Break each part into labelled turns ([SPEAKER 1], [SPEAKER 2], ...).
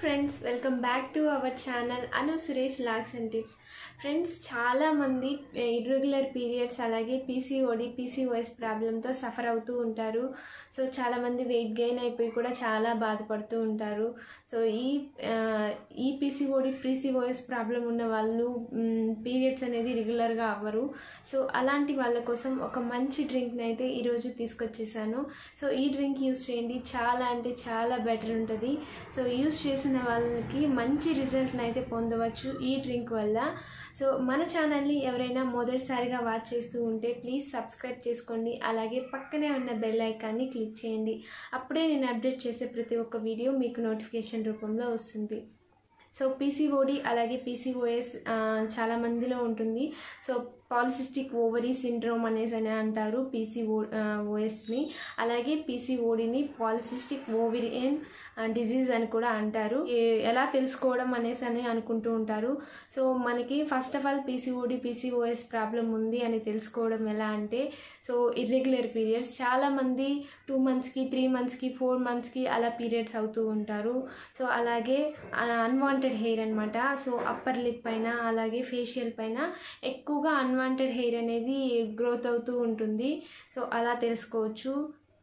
[SPEAKER 1] friends welcome back to our channel Anu Suresh locks and tips friends చాలామంది irregular periods అలాగే PCOD PCOS ప్రాబ్లంతో suffer అవుతూ ఉంటారు సో చాలామంది వెయిట్ గెయిన్ అయిపోయి కూడా చాలా బాధపడుతూ ఉంటారు సో ఈ ఆ, ఈ పీసీఓడి పీసీఓఎస్ ప్రాబ్లం ఉన్న వాళ్ళు పీరియడ్స్ అనేది రెగ్యులర్గా అవ్వరు సో అలాంటి వాళ్ళ కోసం ఒక మంచి డ్రింక్ని అయితే ఈరోజు తీసుకొచ్చేసాను సో ఈ డ్రింక్ యూస్ చేయండి చాలా అంటే చాలా బెటర్ ఉంటుంది సో యూస్ చేసిన వాళ్ళకి మంచి రిజల్ట్ని అయితే పొందవచ్చు ఈ డ్రింక్ వల్ల సో మన ఛానల్ని ఎవరైనా మొదటిసారిగా వాచ్ చేస్తూ ఉంటే ప్లీజ్ సబ్స్క్రైబ్ చేసుకోండి అలాగే పక్కనే ఉన్న బెల్ ఐకాన్ని క్లిక్ చేయండి అప్పుడే నేను అప్డేట్ చేసే ప్రతి ఒక్క వీడియో మీకు నోటిఫికేషన్ రూపంలో వస్తుంది సో పీసీఓడి అలాగే పీసీఓఎస్ చాలా మందిలో ఉంటుంది సో పాలిసిస్టిక్ ఓవరీ సిండ్రోమ్ అనేసి అని అంటారు పీసీఓ ఓఎస్ని అలాగే పీసీఓడిని పాలిసిస్టిక్ ఓవరియన్ డిజీజ్ అని కూడా అంటారు ఏ- ఎలా తెలుసుకోవడం అనేసి అని అనుకుంటూ ఉంటారు సో మనకి first of all PCOD PCOS problem ఉంది అని తెలుసుకోవడం ఎలా అంటే సో ఇర్రెగ్యులర్ పీరియడ్స్ చాలామంది టూ మంత్స్కి త్రీ మంత్స్కి ఫోర్ మంత్స్కి అలా పీరియడ్స్ అవుతూ ఉంటారు సో అలాగే అన్వాంటెడ్ హెయిర్ అనమాట సో అప్పర్ లిప్ పైన అలాగే ఫేషియల్ పైన ఎక్కువగా అన్వాంటెడ్ హెయిర్ అనేది గ్రోత్ అవుతూ ఉంటుంది సో అలా తెలుసుకోవచ్చు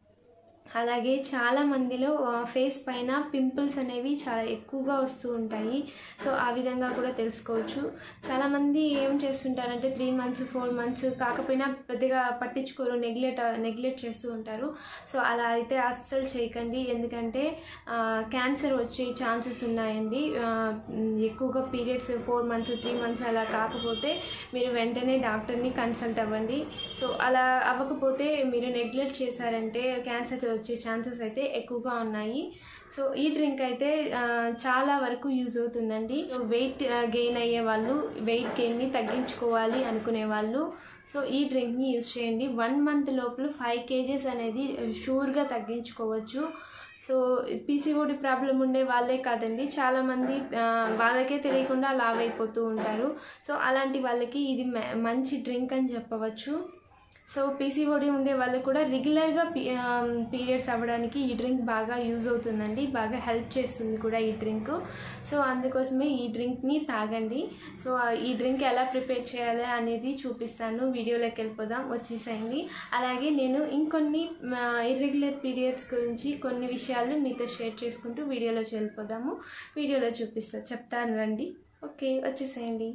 [SPEAKER 1] అలాగే చాలా మందిలో ఫేస్ పైన పింపుల్స్ అనేవి చాలా ఎక్కువగా వస్తూ ఉంటాయి సో ఆ విధంగా కూడా తెలుసుకోవచ్చు చాలామంది ఏం చేస్తుంటారంటే త్రీ మంత్స్ ఫోర్ మంత్స్ కాకపోయినా పెద్దగా పట్టించుకోరు నెగ్లెక్ట్ నెగ్లెక్ట్ చేస్తూ ఉంటారు సో అలా అయితే అస్సలు చేయకండి ఎందుకంటే క్యాన్సర్ వచ్చే ఛాన్సెస్ ఉన్నాయండి ఆ, మ్, ఎక్కువగా periods four months three months అలా కాకపోతే మీరు వెంటనే డాక్టర్ని కన్సల్ట్ అవ్వండి సో అలా అవ్వకపోతే మీరు నెగ్లెక్ట్ చేశారంటే క్యాన్సర్ వచ్చే ఛాన్సెస్ అయితే ఎక్కువగా ఉన్నాయి సో ఈ డ్రింక్ అయితే ఆ, చాలా వరకు యూజ్ అవుతుందండి వెయిట్ గెయిన్ అయ్యే వాళ్ళు వెయిట్ గెయిన్ని తగ్గించుకోవాలి అనుకునే వాళ్ళు సో ఈ డ్రింక్ని యూజ్ చేయండి వన్ మంత్ లోపల ఫైవ్ కేజెస్ అనేది షూర్గా తగ్గించుకోవచ్చు సో పీసీఓడి ప్రాబ్లం ఉండే వాళ్ళే కాదండి చాలామంది ఆ, వాళ్ళకే తెలియకుండా లావ్ అయిపోతూ ఉంటారు సో అలాంటి వాళ్ళకి ఇది మ- మంచి డ్రింక్ అని చెప్పవచ్చు సో పీసీఓడి ఉండే వాళ్ళకు కూడా రెగ్యులర్గా పీ పీరియడ్స్ అవ్వడానికి ఈ డ్రింక్ బాగా యూజ్ అవుతుందండి బాగా హెల్ప్ చేస్తుంది కూడా ఈ డ్రింక్ సో అందుకోసమే ఈ డ్రింక్ని తాగండి సో ఆ ఈ డ్రింక్ ఎలా ప్రిపేర్ చేయాలి అనేది చూపిస్తాను వీడియోలోకి వెళ్ళిపోదాం వచ్చేసేయండి అలాగే నేను ఇంకొన్ని ఇర్రెగ్యులర్ పీరియడ్స్ గురించి కొన్ని విషయాలు మీతో షేర్ చేసుకుంటూ వీడియోలోకి వెళ్ళిపోదాము వీడియోలో చూపిస్తా చెప్తాను రండి ఓకే వచ్చేసేయండి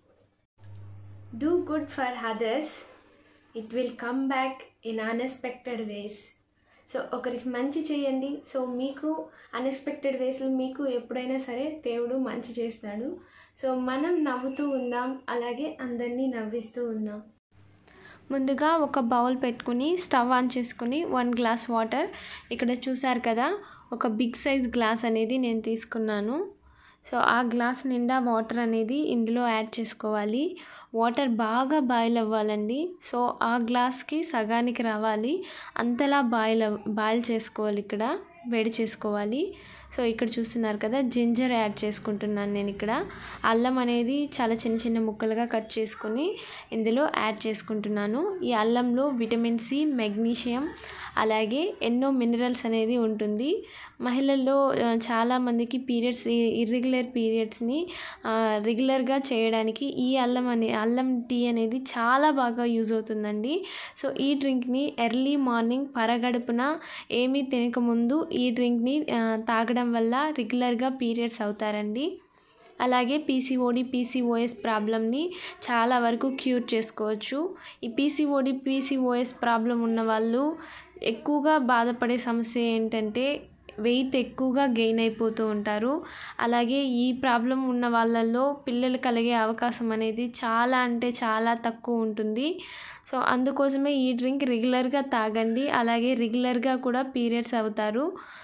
[SPEAKER 1] do good for others it will come back in unexpected ways so ఒకరికి మంచి చేయండి సో మీకు అన్ఎక్స్పెక్టెడ్ వేస్లో మీకు ఎప్పుడైనా సరే దేవుడు మంచి చేస్తాడు సో మనం నవ్వుతూ ఉందాం అలాగే అందరినీ నవ్విస్తూ ఉందాం ముందుగా ఒక బౌల్ పెట్టుకుని స్టవ్ ఆన్ చేసుకుని వన్ గ్లాస్ వాటర్ ఇక్కడ చూసారు కదా ఒక బిగ్ సైజ్ గ్లాస్ అనేది నేను తీసుకున్నాను సో ఆ గ్లాస్ నిండా వాటర్ అనేది ఇందులో యాడ్ చేసుకోవాలి వాటర్ బాగా బాయిల్ అవ్వాలండి సో ఆ గ్లాస్కి సగానికి రావాలి అంతలా బాయిల్ అవ్ బాయిల్ చేసుకోవాలి ఇక్కడ వేడి చేసుకోవాలి సో ఇక్కడ చూస్తున్నారు కదా జింజర్ యాడ్ చేసుకుంటున్నాను నేను ఇక్కడ అల్లం అనేది చాలా చిన్న చిన్న ముక్కలుగా కట్ చేసుకొని ఇందులో యాడ్ చేసుకుంటున్నాను ఈ అల్లంలో విటమిన్ సి మెగ్నీషియం అలాగే ఎన్నో మినరల్స్ అనేది ఉంటుంది మహిళల్లో ఆ, చాలామందికి పీరియడ్స్ ఇర్రెగ్యులర్ పీరియడ్స్ని రెగ్యులర్గా చేయడానికి ఈ అల్లం అనే అల్లం టీ అనేది చాలా బాగా యూజ్ అవుతుందండి సో ఈ డ్రింక్ని ఎర్లీ మార్నింగ్ పరగడుపున ఏమీ తినకముందు ఈ డ్రింక్ని ఆ, తాగడం వల్ల రెగ్యులర్గా పీరియడ్స్ అవుతారండి అలాగే పీసీఓడి పీసీఓఎస్ ప్రాబ్లమ్ని చాలా వరకు క్యూర్ చేసుకోవచ్చు ఈ పీసీఓడి పీసీఓఎస్ ప్రాబ్లం ఉన్న వాళ్ళు ఎక్కువగా బాధపడే సమస్య ఏంటంటే వెయిట్ ఎక్కువగా గెయిన్ అయిపోతూ ఉంటారు అలాగే ఈ ప్రాబ్లం ఉన్న వాళ్ళల్లో పిల్లలు కలిగే అవకాశం అనేది చాలా అంటే చాలా తక్కువ ఉంటుంది సో అందుకోసమే ఈ డ్రింక్ రెగ్యులర్గా తాగండి అలాగే రెగ్యులర్గా కూడా పీరియడ్స్ అవుతారు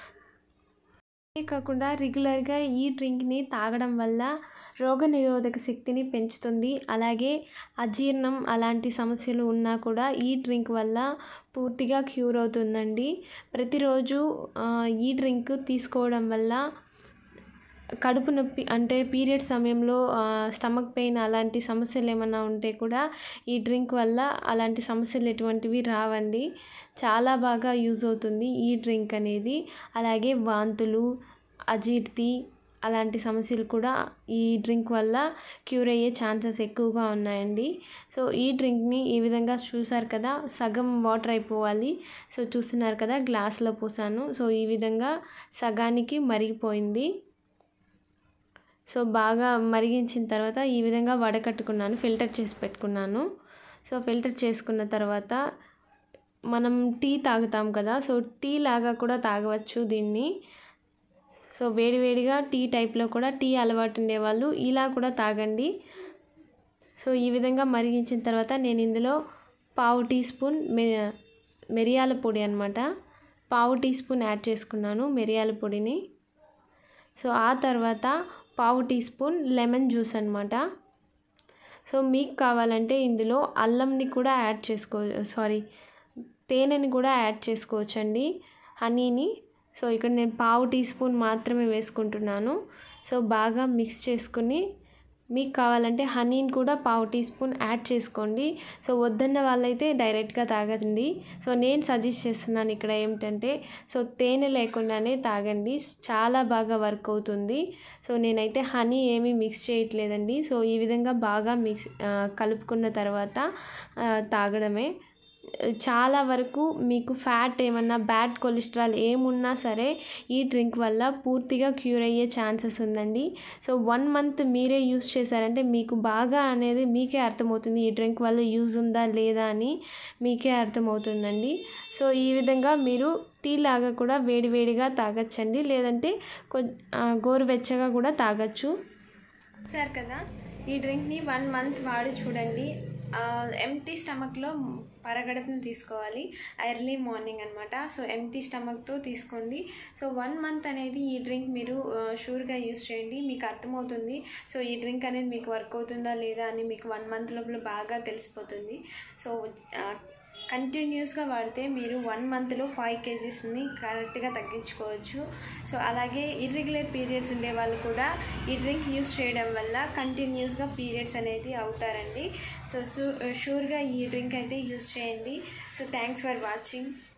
[SPEAKER 1] అంతే కాకుండా రెగ్యులర్గా ఈ డ్రింక్ని తాగడం వల్ల రోగనిరోధక శక్తిని పెంచుతుంది అలాగే అజీర్ణం అలాంటి సమస్యలు ఉన్నా కూడా ఈ డ్రింక్ వల్ల పూర్తిగా క్యూర్ అవుతుందండి ప్రతిరోజు ఆ, ఈ డ్రింక్ తీసుకోవడం వల్ల కడుపు నొప్పి అంటే పీరియడ్ సమయంలో స్టమక్ పెయిన్ అలాంటి సమస్యలు ఏమైనా ఉంటే కూడా ఈ డ్రింక్ వల్ల అలాంటి సమస్యలు ఎటువంటివి రావండి చాలా బాగా యూజ్ అవుతుంది ఈ డ్రింక్ అనేది అలాగే వాంతులు అజీర్తి అలాంటి సమస్యలు కూడా ఈ డ్రింక్ వల్ల క్యూర్ అయ్యే ఛాన్సెస్ ఎక్కువగా ఉన్నాయండి సో ఈ డ్రింక్ని ఈ విధంగా చూసారు కదా సగం వాటర్ అయిపోవాలి సో చూస్తున్నారు కదా గ్లాస్లో పోసాను సో ఈ విధంగా సగానికి మరిగిపోయింది సో బాగా మరిగించిన తర్వాత ఈ విధంగా వడకట్టుకున్నాను ఫిల్టర్ చేసి పెట్టుకున్నాను సో ఫిల్టర్ చేసుకున్న తర్వాత మనం టీ తాగుతాం కదా సో టీ లాగా కూడా తాగవచ్చు దీన్ని సో వేడివేడిగా టీ టైప్లో కూడా టీ అలవాటు ఉండేవాళ్ళు ఇలా కూడా తాగండి సో ఈ విధంగా మరిగించిన తర్వాత నేను ఇందులో పావు టీ స్పూన్ మె మిరియాల పొడి అనమాట పావు టీ స్పూన్ యాడ్ చేసుకున్నాను మిరియాల పొడిని సో ఆ తర్వాత పావు టీ స్పూన్ లెమన్ జ్యూస్ అనమాట సో మీకు కావాలంటే ఇందులో అల్లంని కూడా యాడ్ చేసుకో సారీ తేనెని కూడా యాడ్ చేసుకోవచ్చండి హనీని సో ఇక్కడ నేను పావు టీ స్పూన్ మాత్రమే వేసుకుంటున్నాను సో బాగా మిక్స్ చేసుకుని మీకు కావాలంటే హనీని కూడా పావు టీ స్పూన్ యాడ్ చేసుకోండి సో వద్దన్న వాళ్ళైతే డైరెక్ట్గా తాగండి సో నేను సజెస్ట్ చేస్తున్నాను ఇక్కడ ఏమిటంటే సో తేనె లేకుండానే తాగండి చాలా బాగా వర్క్ అవుతుంది సో నేనైతే హనీ ఏమీ మిక్స్ చేయట్లేదండి సో ఈ విధంగా బాగా మిక్స్ కలుపుకున్న తర్వాత తాగడమే చాలా వరకు మీకు ఫ్యాట్ ఏమన్నా బ్యాడ్ కొలెస్ట్రాల్ ఏమున్నా సరే ఈ డ్రింక్ వల్ల పూర్తిగా క్యూర్ అయ్యే ఛాన్సెస్ ఉందండి సో వన్ మంత్ మీరే యూస్ చేశారంటే మీకు బాగా అనేది మీకే అర్థమవుతుంది ఈ డ్రింక్ వల్ల యూజ్ ఉందా లేదా అని మీకే అర్థమవుతుందండి సో ఈ విధంగా మీరు టీ లాగా కూడా వేడివేడిగా తాగొచ్చండి లేదంటే కొ గోరువెచ్చగా కూడా తాగొచ్చు సార్ కదా ఈ డ్రింక్ని వన్ మంత్ వాడి చూడండి ఎంటీ స్టమక్లో పరగడపును తీసుకోవాలి ఎర్లీ మార్నింగ్ అనమాట సో ఎంటీ స్టమక్తో తీసుకోండి సో వన్ మంత్ అనేది ఈ డ్రింక్ మీరు షూర్గా యూస్ చేయండి మీకు అర్థమవుతుంది సో ఈ డ్రింక్ అనేది మీకు వర్క్ అవుతుందా లేదా అని మీకు వన్ మంత్ లోపల బాగా తెలిసిపోతుంది సో కంటిన్యూస్గా వాడితే మీరు వన్ మంత్లో ఫైవ్ కేజీస్ని కరెక్ట్గా తగ్గించుకోవచ్చు సో అలాగే ఇర్రెగ్యులర్ పీరియడ్స్ ఉండే వాళ్ళు కూడా ఈ డ్రింక్ యూస్ చేయడం వల్ల కంటిన్యూస్గా పీరియడ్స్ అనేది అవుతారండి సో షూర్గా ఈ డ్రింక్ అయితే యూస్ చేయండి సో థ్యాంక్స్ ఫర్ వాచింగ్